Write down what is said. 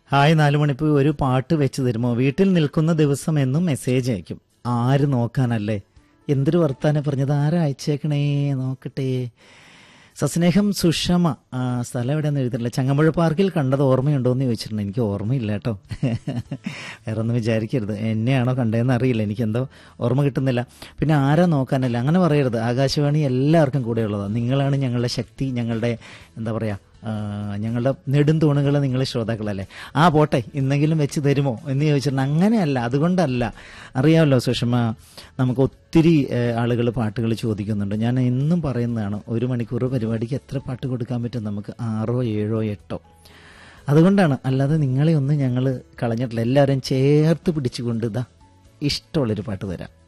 hi നാലു മണിപ്പൂ ഒരു പാട്ട് വെച്ച് തരുമോ വീട്ടിൽ നിൽക്കുന്ന ദിവസം എന്നും മെസ്സേജ് അയക്കും ആര് നോക്കാനല്ലേ എന്തൊരു വർത്താനം പറഞ്ഞത് ആരാ അയച്ചേക്കണേ നോക്കട്ടെ സസ്നേഹം സുഷമ ആ, സ്ഥലം എവിടെയാന്ന് എഴുതില്ല ചങ്ങമ്പുഴ പാർക്കിൽ കണ്ടത് ഓർമ്മയുണ്ടോ എന്ന് ചോദിച്ചിട്ടുണ്ട് എനിക്ക് ഓർമ്മയില്ല കേട്ടോ വേറെ ഒന്നും വിചാരിക്കരുത് എന്നെയാണോ കണ്ടതെന്ന് അറിയില്ല എനിക്കെന്തോ ഓർമ്മ കിട്ടുന്നില്ല പിന്നെ ആരാ നോക്കാനല്ല അങ്ങനെ പറയരുത് ആകാശവാണി എല്ലാവർക്കും കൂടെയുള്ളതാണ് നിങ്ങളാണ് ഞങ്ങളുടെ ശക്തി ഞങ്ങളുടെ എന്താ പറയുക ആ, ഞങ്ങളുടെ നെടുംതൂണുകൾ നിങ്ങൾ ശ്രോതാക്കളല്ലേ ആ പോട്ടെ ഇന്നെങ്കിലും വെച്ച് തരുമോ എന്ന് ചോദിച്ചിട്ടുണ്ട് അങ്ങനെയല്ല അതുകൊണ്ടല്ല അറിയാമല്ലോ സുഷമ നമുക്ക് ഒത്തിരി ആളുകൾ പാട്ടുകൾ ചോദിക്കുന്നുണ്ട് ഞാൻ എന്നും പറയുന്നതാണ് ഒരു മണിക്കൂർ പരിപാടിക്ക് എത്ര പാട്ട് കൊടുക്കാൻ പറ്റും നമുക്ക് ആറോ ഏഴോ എട്ടോ അതുകൊണ്ടാണ് അല്ലാതെ നിങ്ങളെ ഒന്നും ഞങ്ങൾ കളഞ്ഞിട്ടില്ല എല്ലാവരും ചേർത്ത് പിടിച്ചുകൊണ്ട് ഇതാ ഇഷ്ടമുള്ളൊരു പാട്ട് തരാം